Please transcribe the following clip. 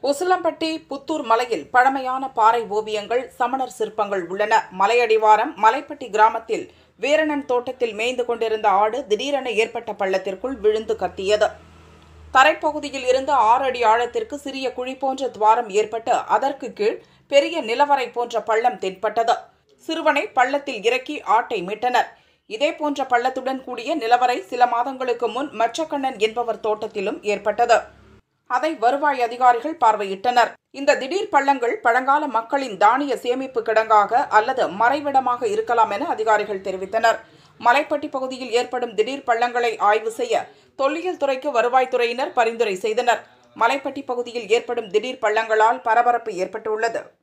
உசிலம்பட்டி புத்தூர் மலையில் பழமையான பாறை ஓவியங்கள் சமணர் சிற்பங்கள் உள்ளன மலையடிவாரம் மலைப்பட்டி கிராமத்தில் வீரணன் தோட்டத்தில் மேய்ந்து கொண்டிருந்த ஆடு திடீரென ஏற்பட்ட பள்ளத்திற்குள் விழுந்து கத்தியது தரைப்பகுதியில் இருந்து ஆறு அடி ஆழத்திற்கு சிறிய குழி போன்ற துவாரம் ஏற்பட்டு அதற்கு கீழ் பெரிய நிலவரை போன்ற பள்ளம் தென்பட்டது சிறுவனை பள்ளத்தில் இறக்கி ஆட்டை மீட்டனர் இதே போன்ற பள்ளத்துடன் கூடிய நிலவரை சில மாதங்களுக்கு முன் மச்சக்கண்ணன் என்பவர் தோட்டத்திலும் ஏற்பட்டது அதை வருவாய் அதிகாரிகள் பார்வையிட்டனர் இந்த திடீர் பள்ளங்கள் பழங்கால மக்களின் தானிய சேமிப்பு கிடங்காக அல்லது மறைவிடமாக இருக்கலாம் என அதிகாரிகள் தெரிவித்தனர் மலைப்பட்டி பகுதியில் ஏற்படும் திடீர் பள்ளங்களை ஆய்வு செய்ய தொல்லியல் துறைக்கு வருவாய்த்துறையினர் பரிந்துரை செய்தனர் மலைப்பட்டி பகுதியில் ஏற்படும் திடீர் பள்ளங்களால் பரபரப்பு ஏற்பட்டுள்ளது